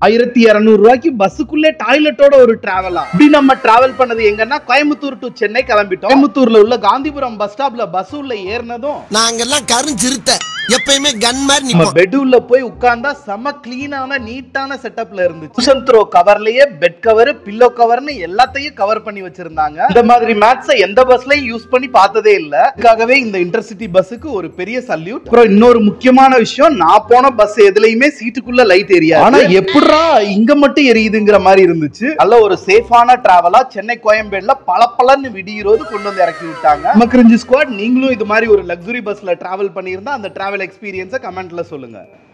ஆயிரத்தி இருநூறு ரூபாய்க்கு பஸ்ஸுக்குள்ளே டாய்லெட்டோட ஒரு டிராவலா இப்படி நம்ம டிராவல் பண்ணது எங்கன்னா கோயம்புத்தூர் டு சென்னை கிளம்பிட்டோம் கோயம்புத்தூர்ல உள்ள காந்திபுரம் பஸ் ஸ்டாப்ல பஸ் உள்ள ஏறினதும் நாங்கெல்லாம் கருஞ்சிருத்த எப்பயுமே கன் மாதிரி நம்ம நிப்போம் பெட் உள்ள போய் உட்கார்ந்தா செம கிளீனான நீட்டான செட்டப்ல இருந்துச்சு குஷன் த்ரோ கவர்லயே பெட் கவர் பில்லோ கவர்னு எல்லாத்தையும் கவர் பண்ணி வச்சிருந்தாங்க இந்த மாதிரி மேட்ஸை எந்த பஸ்லயும் யூஸ் பண்ணி பார்த்ததே இல்ல அதுக்காகவே இந்த இன்டர்சிட்டி பஸ்ஸுக்கு ஒரு பெரிய சல்யூட் அப்புறம் இன்னொரு முக்கியமான விஷயம் நான் போன பஸ் எதுலயுமே சீட்டுக்குள்ள லைட் எரியா ஆனா எப்படிடா இங்க மட்டும் எரியுதுங்கிற மாதிரி இருந்துச்சு நல்ல ஒரு சேஃபான டிராவலா சென்னை கோயம்பேடுல பல பலன்னு விடியிறது கொண்டு வந்து இறக்கி விட்டாங்க நம்ம கிரிஞ்சு ஸ்குவாட் நீங்களும் இது மாதிரி ஒரு லக்ஸுரி பஸ்ல டிராவல் பண்ணியிருந்தா அந்த டிராவல் எக்ஸ்பீரியன்ஸை கமெண்ட்ல சொல்லுங்க